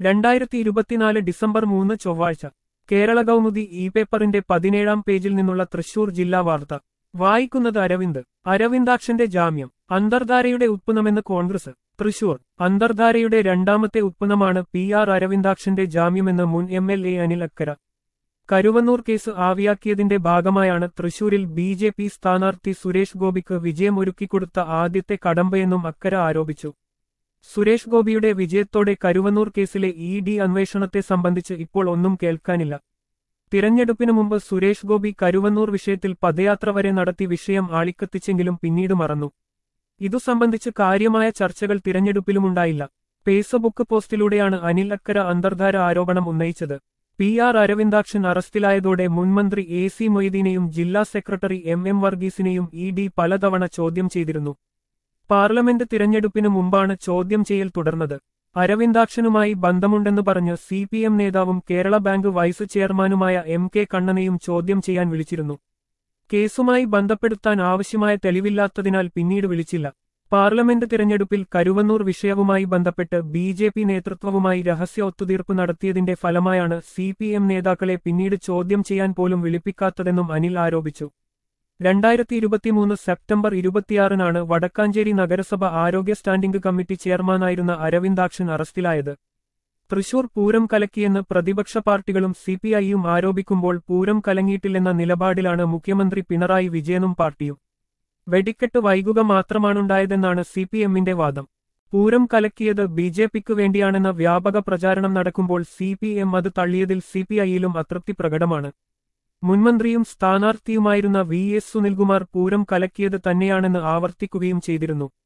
രണ്ടായിരത്തി ഇരുപത്തിനാല് ഡിസംബർ മൂന്ന് ചൊവ്വാഴ്ച കേരള കൗമുദി ഇ പേപ്പറിന്റെ പതിനേഴാം പേജിൽ നിന്നുള്ള തൃശൂർ ജില്ലാ വാർത്ത വായിക്കുന്നത് അരവിന്ദ് അരവിന്ദാക്ഷന്റെ ജാമ്യം അന്തർധാരയുടെ ഉത്പന്നമെന്ന് കോൺഗ്രസ് തൃശൂർ അന്തർധാരയുടെ രണ്ടാമത്തെ ഉത്പന്നമാണ് പി ആർ അരവിന്ദാക്ഷന്റെ ജാമ്യമെന്ന് മുൻ M L A Anil Akkara Karuvannur case ആവിയാക്കിയതിന്റെ ഭാഗമായാണ് തൃശൂരിൽ ബി ജെ പി സ്ഥാനാർത്ഥി സുരേഷ് ഗോപിക്ക് വിജയം ഒരുക്കിക്കൊടുത്ത ആദ്യത്തെ കടമ്പയെന്നും അക്കര ആരോപിച്ചു സുരേഷ് ഗോപിയുടെ വിജയത്തോടെ കരുവന്നൂർ കേസിലെ ഇ ഡി അന്വേഷണത്തെ സംബന്ധിച്ച് ഇപ്പോൾ ഒന്നും കേൾക്കാനില്ല തിരഞ്ഞെടുപ്പിനു മുമ്പ് സുരേഷ് ഗോപി കരുവന്നൂർ വിഷയത്തിൽ പദയാത്ര വരെ നടത്തി വിഷയം ആളിക്കത്തിച്ചെങ്കിലും പിന്നീട് മറന്നു ഇതു സംബന്ധിച്ച് കാര്യമായ ചർച്ചകൾ തിരഞ്ഞെടുപ്പിലുമുണ്ടായില്ല ഫേസ്ബുക്ക് പോസ്റ്റിലൂടെയാണ് അനിൽ അക്കര അന്തർധാര ആരോപണം ഉന്നയിച്ചത് പി ആർ അരവിന്ദാക്ഷൻ അറസ്റ്റിലായതോടെ മുൻമന്ത്രി എ സി മൊയ്തീനെയും ജില്ലാ സെക്രട്ടറി എം എം വർഗീസിനെയും ഇ ഡി പലതവണ ചോദ്യം ചെയ്തിരുന്നു പാർലമെന്റ് തിരഞ്ഞെടുപ്പിനു മുമ്പാണ് ചോദ്യം ചെയ്യൽ തുടർന്നത് അരവിന്ദാക്ഷനുമായി ബന്ധമുണ്ടെന്ന് പറഞ്ഞ് സി പി എം നേതാവും കേരള ബാങ്ക് വൈസ് ചെയർമാനുമായ എം കെ കണ്ണനെയും ചോദ്യം ചെയ്യാൻ വിളിച്ചിരുന്നു കേസുമായി ബന്ധപ്പെടുത്താൻ ആവശ്യമായ തെളിവില്ലാത്തതിനാൽ പിന്നീട് വിളിച്ചില്ല പാർലമെന്റ് തിരഞ്ഞെടുപ്പിൽ കരുവന്നൂർ വിഷയവുമായി ബന്ധപ്പെട്ട് ബി ജെ പി നേതൃത്വവുമായി രഹസ്യ ഒത്തുതീർപ്പ് നടത്തിയതിന്റെ ഫലമായാണ് സി പി എം നേതാക്കളെ പിന്നീട് ചോദ്യം ചെയ്യാൻ പോലും വിളിപ്പിക്കാത്തതെന്നും അനിൽ ആരോപിച്ചു രണ്ടായിരത്തി ഇരുപത്തിമൂന്ന് സെപ്റ്റംബർ ഇരുപത്തിയാറിനാണ് വടക്കാഞ്ചേരി നഗരസഭ ആരോഗ്യ സ്റ്റാൻഡിംഗ് കമ്മിറ്റി ചെയർമാനായിരുന്ന അരവിന്ദാക്ഷൻ അറസ്റ്റിലായത് തൃശൂർ പൂരം കലക്കിയെന്ന് പ്രതിപക്ഷ പാർട്ടികളും സിപിഐയും ആരോപിക്കുമ്പോൾ പൂരം കലങ്ങിയിട്ടില്ലെന്ന നിലപാടിലാണ് മുഖ്യമന്ത്രി പിണറായി വിജയനും പാർട്ടിയും വെടിക്കെട്ട് വൈകുക മാത്രമാണുണ്ടായതെന്നാണ് സിപിഎമ്മിന്റെ വാദം പൂരം കലക്കിയത് ബി ജെ പിക്ക് വേണ്ടിയാണെന്ന വ്യാപക പ്രചാരണം നടക്കുമ്പോൾ സി പി എം അത് തള്ളിയതിൽ സിപിഐയിലും അതൃപ്തി പ്രകടമാണ് മുൻമന്ത്രിയും സ്ഥാനാർത്ഥിയുമായിരുന്ന വി എസ് സുനിൽകുമാർ പൂരം കലക്കിയത് തന്നെയാണെന്ന് ആവർത്തിക്കുകയും ചെയ്തിരുന്നു